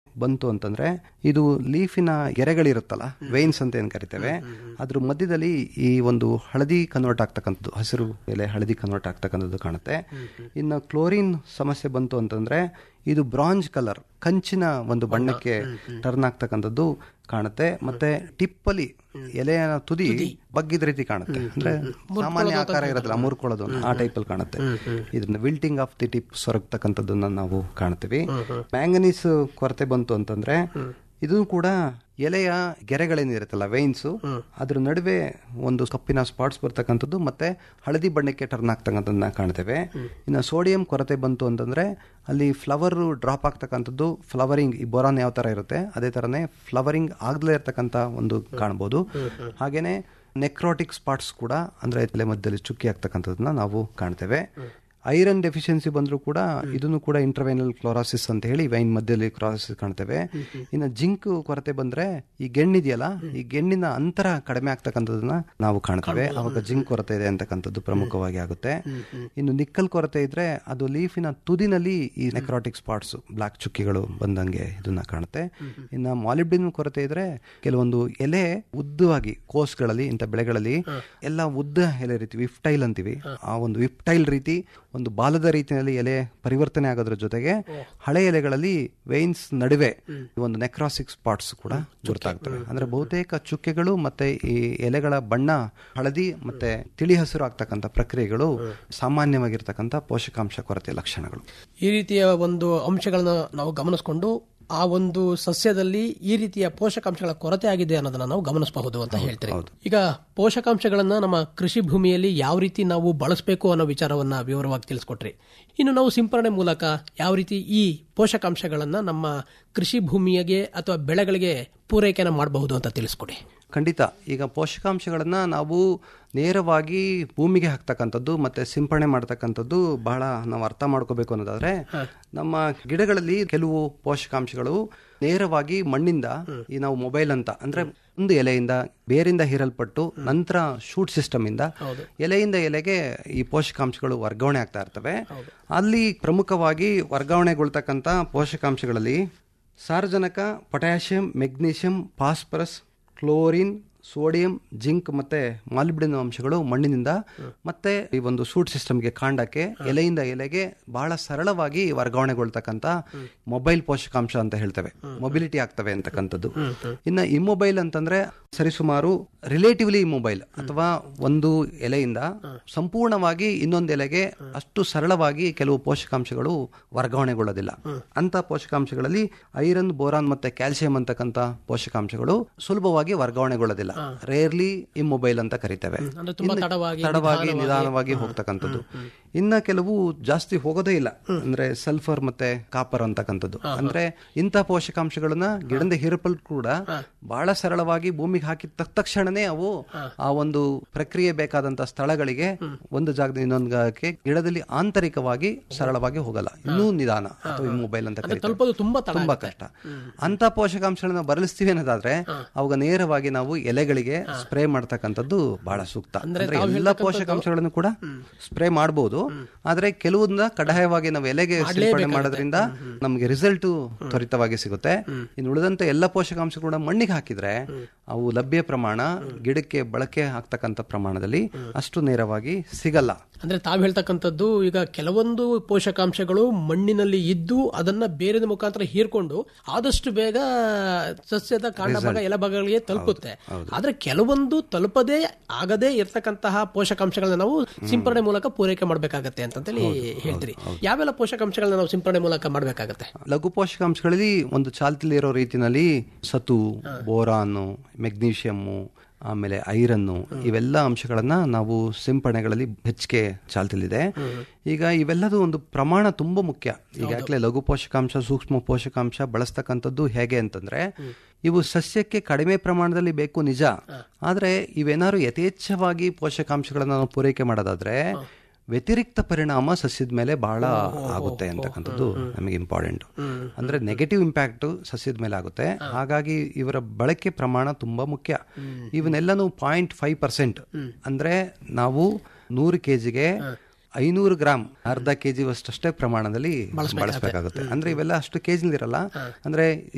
ಬಂತು ಅಂತಂದ್ರೆ ಇದು ಲೀಫಿನ ಗೆರೆಗಳಿರುತ್ತಲ್ಲ ವೈನ್ಸ್ ಅಂತ ಏನ್ ಕರಿತೇವೆ ಅದ್ರ ಮಧ್ಯದಲ್ಲಿ ಈ ಒಂದು ಹಳದಿ ಕನ್ವರ್ಟ್ ಆಗ್ತಕ್ಕಂಥದ್ದು ಹಸಿರು ಎಲೆ ಹಳದಿ ಕನ್ವರ್ಟ್ ಆಗ್ತಕ್ಕಂಥದ್ದು ಕಾಣುತ್ತೆ ಇನ್ನು ಕ್ಲೋರಿನ್ ಸಮಸ್ಯೆ ಬಂತು ಅಂತಂದ್ರೆ ಇದು ಬ್ರಾಂಜ್ ಕಲರ್ ಕಂಚಿನ ಒಂದು ಬಣ್ಣಕ್ಕೆ ಟರ್ನ್ ಆಗ್ತಕ್ಕಂಥದ್ದು ಕಾಣುತ್ತೆ ಮತ್ತೆ ಟಿಪ್ಪಲ್ಲಿ ಎಲೆಯ ತುದಿ ಬಗ್ಗಿದ ರೀತಿ ಕಾಣುತ್ತೆ ಅಂದ್ರೆ ಸಾಮಾನ್ಯ ಆಕಾರ ಇರೋದಿಲ್ಲ ಮುರ್ಕೊಳ್ಳೋದು ಆ ಟೈಪ್ ಅಲ್ಲಿ ಕಾಣುತ್ತೆ ಇದನ್ನ ವಿಲ್ಟಿಂಗ್ ಆಫ್ ದಿ ಟಿಪ್ ಸೊರಗ್ತಕ್ಕಂಥದ್ದನ್ನ ನಾವು ಕಾಣ್ತೀವಿ ಮ್ಯಾಂಗನೀಸ್ ಕೊರತೆ ಬಂತು ಅಂತಂದ್ರೆ ಇದು ಕೂಡ ಎಲೆಯ ಗೆರೆಗಳೇನಿರುತ್ತಲ್ಲ ವೈನ್ಸ್ ಅದ್ರ ನಡುವೆ ಒಂದು ಕಪ್ಪಿನ ಸ್ಪಾಟ್ಸ್ ಬರ್ತಕ್ಕಂಥದ್ದು ಮತ್ತೆ ಹಳದಿ ಬಣ್ಣಕ್ಕೆ ಟರ್ನ್ ಆಗ್ತಕ್ಕಂಥದ್ದನ್ನ ಕಾಣ್ತೇವೆ ಇನ್ನು ಸೋಡಿಯಂ ಕೊರತೆ ಬಂತು ಅಂತಂದ್ರೆ ಅಲ್ಲಿ ಫ್ಲವರ್ ಡ್ರಾಪ್ ಆಗ್ತಕ್ಕಂಥದ್ದು ಫ್ಲವರಿಂಗ್ ಈ ಬೋರಾನ್ ಯಾವ ತರ ಇರುತ್ತೆ ಅದೇ ತರನೇ ಫ್ಲವರಿಂಗ್ ಆಗಲೇ ಇರತಕ್ಕಂಥ ಒಂದು ಕಾಣ್ಬೋದು ಹಾಗೇನೆ ನೆಕ್ರೋಟಿಕ್ ಸ್ಪಾಟ್ಸ್ ಕೂಡ ಅಂದ್ರೆ ಎಲೆ ಮಧ್ಯದಲ್ಲಿ ಚುಕ್ಕಿ ಆಗ್ತಕ್ಕಂಥದ್ದನ್ನ ನಾವು ಕಾಣ್ತೇವೆ ಐರನ್ ಡೆಫಿಷಿಯನ್ಸಿ ಬಂದರೂ ಕೂಡ ಇದನ್ನು ಕೂಡ ಇಂಟರ್ವೈನಲ್ ಕ್ಲೋರಾಸಿಸ್ ಅಂತ ಹೇಳಿ ವೈನ್ ಮಧ್ಯದಲ್ಲಿ ಕ್ಲೋರಾಸಿಸ್ ಕಾಣ್ತೇವೆ ಇನ್ನು ಜಿಂಕ್ ಕೊರತೆ ಬಂದ್ರೆ ಈ ಗೆಣ್ಣಿದೆಯಲ್ಲ ಈ ಗೆಣ್ಣಿನ ಅಂತರ ಕಡಿಮೆ ಆಗ್ತಕ್ಕಂಥದ್ದನ್ನ ನಾವು ಕಾಣ್ತೇವೆ ಅವಾಗ ಜಿಂಕ್ ಕೊರತೆ ಇದೆ ಅಂತಕ್ಕಂಥದ್ದು ಪ್ರಮುಖವಾಗಿ ಆಗುತ್ತೆ ಇನ್ನು ನಿಕ್ಕಲ್ ಕೊರತೆ ಇದ್ರೆ ಅದು ಲೀಫಿನ ತುದಿನಲ್ಲಿ ಈ ನೆಕ್ರಾಟಿಕ್ ಸ್ಪಾಟ್ಸ್ ಬ್ಲಾಕ್ ಚುಕ್ಕಿಗಳು ಬಂದಂಗೆ ಇದನ್ನ ಕಾಣುತ್ತೆ ಇನ್ನು ಮಾಲಿಬ್ಡಿನ್ ಕೊರತೆ ಇದ್ರೆ ಕೆಲವೊಂದು ಎಲೆ ಉದ್ದವಾಗಿ ಕೋಸ್ಗಳಲ್ಲಿ ಇಂಥ ಬೆಳೆಗಳಲ್ಲಿ ಎಲ್ಲ ಉದ್ದ ಎಲೆ ರೀತಿ ವಿಫ್ಟೈಲ್ ಅಂತೀವಿ ಆ ಒಂದು ವಿಫ್ಟೈಲ್ ರೀತಿ ಒಂದು ಬಾಲದ ರೀತಿಯಲ್ಲಿ ಎಲೆ ಪರಿವರ್ತನೆ ಆಗೋದ್ರ ಜೊತೆಗೆ ಹಳೆ ಎಲೆಗಳಲ್ಲಿ ವೈನ್ಸ್ ನಡುವೆ ಒಂದು ನೆಕ್ರಾಸಿಕ್ ಸ್ಪಾಟ್ಸ್ ಕೂಡ ಗುರುತಾಗ್ತವೆ ಅಂದ್ರೆ ಬಹುತೇಕ ಚುಕ್ಕೆಗಳು ಮತ್ತೆ ಈ ಎಲೆಗಳ ಬಣ್ಣ ಹಳದಿ ಮತ್ತೆ ತಿಳಿ ಹಸಿರು ಆಗ್ತಕ್ಕಂಥ ಪ್ರಕ್ರಿಯೆಗಳು ಸಾಮಾನ್ಯವಾಗಿರ್ತಕ್ಕಂಥ ಪೋಷಕಾಂಶ ಕೊರತೆ ಲಕ್ಷಣಗಳು ಈ ರೀತಿಯ ಒಂದು ಅಂಶಗಳನ್ನ ನಾವು ಗಮನಿಸಿಕೊಂಡು ಆ ಒಂದು ಸಸ್ಯದಲ್ಲಿ ಈ ರೀತಿಯ ಪೋಷಕಾಂಶಗಳ ಕೊರತೆ ಆಗಿದೆ ಅನ್ನೋದನ್ನ ನಾವು ಗಮನಿಸಬಹುದು ಅಂತ ಹೇಳ್ತೀರಿ ಈಗ ಪೋಷಕಾಂಶಗಳನ್ನ ನಮ್ಮ ಕೃಷಿ ಭೂಮಿಯಲ್ಲಿ ಯಾವ ರೀತಿ ನಾವು ಬಳಸಬೇಕು ಅನ್ನೋ ವಿಚಾರವನ್ನ ವಿವರವಾಗಿ ತಿಳಿಸ್ಕೊಟ್ರಿ ಇನ್ನು ನಾವು ಸಿಂಪರಣೆ ಮೂಲಕ ಯಾವ ರೀತಿ ಈ ಪೋಷಕಾಂಶಗಳನ್ನ ನಮ್ಮ ಕೃಷಿ ಭೂಮಿಗೆ ಅಥವಾ ಬೆಳೆಗಳಿಗೆ ಪೂರೈಕೆನ ಮಾಡಬಹುದು ಅಂತ ತಿಳಿಸ್ಕೊಡಿ ಖಂಡಿತ ಈಗ ಪೋಷಕಾಂಶಗಳನ್ನ ನಾವು ನೇರವಾಗಿ ಭೂಮಿಗೆ ಹಾಕ್ತಕ್ಕಂಥದ್ದು ಮತ್ತೆ ಸಿಂಪರಣೆ ಮಾಡ್ತಕ್ಕಂಥದ್ದು ಬಹಳ ನಾವು ಅರ್ಥ ಮಾಡ್ಕೋಬೇಕು ಅನ್ನೋದಾದ್ರೆ ನಮ್ಮ ಗಿಡಗಳಲ್ಲಿ ಕೆಲವು ಪೋಷಕಾಂಶಗಳು ನೇರವಾಗಿ ಮಣ್ಣಿಂದ ಈ ನಾವು ಮೊಬೈಲ್ ಅಂತ ಅಂದ್ರೆ ಒಂದು ಎಲೆಯಿಂದ ಬೇರಿಂದ ಹೀರಲ್ಪಟ್ಟು ನಂತರ ಶೂಟ್ ಸಿಸ್ಟಮ್ ಇಂದ ಎಲೆಯಿಂದ ಎಲೆಗೆ ಈ ಪೋಷಕಾಂಶಗಳು ವರ್ಗಾವಣೆ ಆಗ್ತಾ ಇರ್ತವೆ ಅಲ್ಲಿ ಪ್ರಮುಖವಾಗಿ ವರ್ಗಾವಣೆಗೊಳ್ತಕ್ಕಂಥ ಪೋಷಕಾಂಶಗಳಲ್ಲಿ ಸಾರಜನಕ potassium magnesium phosphorus chlorine sodium zinc ಮತ್ತೆ ಮಾಲಿಬ್ಡಿನ್ ಅಂಶಗಳು ಮಣ್ಣಿನಿಂದ ಮತ್ತೆ ಈ ಒಂದು ಸೂಟ್ ಸಿಸ್ಟಮ್ಗೆ ಕಾಂಡಕ್ಕೆ ಎಲೆಯಿಂದ ಎಲೆಗೆ ಬಹಳ ಸರಳವಾಗಿ ವರ್ಗಾವಣೆಗೊಳ್ತಕ್ಕಂಥ ಮೊಬೈಲ್ ಪೋಷಕಾಂಶ ಅಂತ ಹೇಳ್ತೇವೆ ಮೊಬಿಲಿಟಿ ಆಗ್ತವೆ ಅಂತಕ್ಕಂಥದ್ದು ಇನ್ನು ಇಮ್ಮೊಬೈಲ್ ಅಂತಂದ್ರೆ ಸರಿಸುಮಾರು ರಿಲೇಟಿವ್ಲಿ ಮೊಬೈಲ್ ಅಥವಾ ಒಂದು ಎಲೆಯಿಂದ ಸಂಪೂರ್ಣವಾಗಿ ಇನ್ನೊಂದು ಎಲೆಗೆ ಅಷ್ಟು ಸರಳವಾಗಿ ಕೆಲವು ಪೋಷಕಾಂಶಗಳು ವರ್ಗಾವಣೆಗೊಳ್ಳೋದಿಲ್ಲ ಅಂತ ಪೋಷಕಾಂಶಗಳಲ್ಲಿ ಐರನ್ ಬೋರಾನ್ ಮತ್ತೆ ಕ್ಯಾಲ್ಸಿಯಂ ಅಂತಕ್ಕಂಥ ಪೋಷಕಾಂಶಗಳು ಸುಲಭವಾಗಿ ವರ್ಗಾವಣೆಗೊಳ್ಳೋದಿಲ್ಲ ರೇರ್ಲಿ ಇಮ್ಮೊಬೈಲ್ ಅಂತ ಕರಿತೇವೆ ಅಂದ್ರೆ ತುಂಬಾ ಇನ್ನು ತಡವಾಗಿ, ತಡವಾಗಿ ನಿಧಾನವಾಗಿ ಹೋಗ್ತಕ್ಕಂಥದ್ದು ಇನ್ನ ಕೆಲವು ಜಾಸ್ತಿ ಹೋಗೋದೇ ಇಲ್ಲ ಅಂದ್ರೆ ಸಲ್ಫರ್ ಮತ್ತೆ ಕಾಪರ್ ಅಂತಕ್ಕಂಥದ್ದು ಅಂದ್ರೆ ಇಂಥ ಪೋಷಕಾಂಶಗಳನ್ನ ಗಿಡದ ಹಿರಪಲ್ ಕೂಡ ಬಹಳ ಸರಳವಾಗಿ ಭೂಮಿಗೆ ಹಾಕಿದ ತಕ್ಷಣನೇ ಅವು ಆ ಒಂದು ಪ್ರಕ್ರಿಯೆ ಬೇಕಾದಂತ ಸ್ಥಳಗಳಿಗೆ ಒಂದು ಜಾಗದಿಂದ ಇನ್ನೊಂದು ಜಾಗಕ್ಕೆ ಗಿಡದಲ್ಲಿ ಆಂತರಿಕವಾಗಿ ಸರಳವಾಗಿ ಹೋಗಲ್ಲ ಇನ್ನೂ ನಿಧಾನ ಅಥವಾ ಮೊಬೈಲ್ ಅಂತ ಕರೀತಾರೆ. ತಲುಪೋದು ತುಂಬಾ ತಡ ತುಂಬಾ ಕಷ್ಟ ಅಂತ ಪೋಷಕಾಂಶಗಳನ್ನ ಬರಲಿಸ್ತೀವಿ ಅನ್ನೋದಾದ್ರೆ ಅವಾಗ ನೇರವಾಗಿ ನಾವು ಎಲೆಗಳಿಗೆ ಸ್ಪ್ರೇ ಮಾಡ್ತಕ್ಕಂಥದ್ದು ಬಹಳ ಸೂಕ್ತ ಅಂದ್ರೆ ಎಲ್ಲ ಪೋಷಕಾಂಶಗಳನ್ನು ಕೂಡ ಸ್ಪ್ರೇ ಮಾಡಬಹುದು ಆದ್ರೆ ಕೆಲವನ್ನ ಕಡ್ಡಾಯವಾಗಿ ನಾವು ಎಲೆಗೆ ಸಿಂಪಡಣೆ ಮಾಡೋದ್ರಿಂದ ನಮಗೆ ರಿಸಲ್ಟ್ ತ್ವರಿತವಾಗಿ ಸಿಗುತ್ತೆ ಇನ್ನು ಉಳಿದಂತ ಎಲ್ಲ ಪೋಷಕಾಂಶ ಕೂಡ ಮಣ್ಣಿಗೆ ಹಾಕಿದ್ರೆ ಅವು ಲಭ್ಯ ಪ್ರಮಾಣ ಗಿಡಕ್ಕೆ ಬಳಕೆ ಆಗ್ತಕ್ಕಂಥ ಪ್ರಮಾಣದಲ್ಲಿ ಅಷ್ಟು ನೇರವಾಗಿ ಸಿಗಲ್ಲ ಅಂದ್ರೆ ತಾವ್ ಹೇಳ್ತಕ್ಕಂಥದ್ದು ಈಗ ಕೆಲವೊಂದು ಪೋಷಕಾಂಶಗಳು ಮಣ್ಣಿನಲ್ಲಿ ಇದ್ದು ಅದನ್ನ ಬೇರೆ ಮುಖಾಂತರ ಹೀರ್ಕೊಂಡು ಆದಷ್ಟು ಬೇಗ ಸಸ್ಯದ ಕಾಂಡ ಭಾಗ ಎಲೆ ಭಾಗಗಳಿಗೆ ತಲುಪುತ್ತೆ ಆದ್ರೆ ಕೆಲವೊಂದು ತಲುಪದೇ ಆಗದೇ ಇರ್ತಕ್ಕಂತಹ ಪೋಷಕಾಂಶಗಳನ್ನ ನಾವು ಸಿಂಪರಣೆ ಮೂಲಕ ಪೂರೈಕೆ ಮಾಡ್ಬೇಕಾಗತ್ತೆ ಅಂತಂತೇಳಿ ಹೇಳ್ತೀರಿ ಯಾವೆಲ್ಲ ಪೋಷಕಾಂಶಗಳನ್ನ ನಾವು ಸಿಂಪರಣೆ ಮೂಲಕ ಮಾಡ್ಬೇಕಾಗತ್ತೆ ಲಘು ಪೋಷಕಾಂಶಗಳಲ್ಲಿ ಒಂದು ಚಾಲ್ತಿಲಿ ಇರೋ ರೀತಿನಲ್ಲಿ ಸತು ಬೋರಾನು ಮೆಗ್ನೀಷಿಯಮ್ಮು ಆಮೇಲೆ ಐರನ್ನು ಇವೆಲ್ಲ ಅಂಶಗಳನ್ನ ನಾವು ಸಿಂಪಡಣೆಗಳಲ್ಲಿ ಹೆಚ್ಚಿಗೆ ಚಾಲ್ತಿಲಿದೆ ಈಗ ಇವೆಲ್ಲದೂ ಒಂದು ಪ್ರಮಾಣ ತುಂಬಾ ಮುಖ್ಯ ಈಗಾಗಲೇ ಲಘು ಪೋಷಕಾಂಶ ಸೂಕ್ಷ್ಮ ಪೋಷಕಾಂಶ ಬಳಸ್ತಕ್ಕಂಥದ್ದು ಹೇಗೆ ಅಂತಂದ್ರೆ ಇವು ಸಸ್ಯಕ್ಕೆ ಕಡಿಮೆ ಪ್ರಮಾಣದಲ್ಲಿ ಬೇಕು ನಿಜ ಆದ್ರೆ ಇವೇನಾದ್ರು ಯಥೇಚ್ಛವಾಗಿ ಪೋಷಕಾಂಶಗಳನ್ನ ನಾವು ಪೂರೈಕೆ ಮಾಡೋದಾದ್ರೆ ವ್ಯತಿರಿಕ್ತ ಪರಿಣಾಮ ಸಸ್ಯದ ಮೇಲೆ ಬಹಳ ಆಗುತ್ತೆ ಅಂತಕ್ಕಂಥದ್ದು ನಮಗೆ ಇಂಪಾರ್ಟೆಂಟ್ ಅಂದ್ರೆ ನೆಗೆಟಿವ್ ಇಂಪ್ಯಾಕ್ಟ್ ಸಸ್ಯದ ಮೇಲೆ ಆಗುತ್ತೆ ಹಾಗಾಗಿ ಇವರ ಬಳಕೆ ಪ್ರಮಾಣ ತುಂಬಾ ಮುಖ್ಯ ಇವನ್ನೆಲ್ಲನೂ ಪಾಯಿಂಟ್ ಫೈವ್ ಪರ್ಸೆಂಟ್ ಅಂದ್ರೆ ನಾವು ನೂರು ಕೆಜಿಗೆ ಐನೂರು ಗ್ರಾಮ್ ಅರ್ಧ ಕೆಜಿ ಅಷ್ಟೇ ಪ್ರಮಾಣದಲ್ಲಿ ಬಳಸಬೇಕಾಗುತ್ತೆ ಅಂದ್ರೆ ಇವೆಲ್ಲ ಅಷ್ಟು ಕೆಜಿ ಇರಲ್ಲ ಅಂದ್ರೆ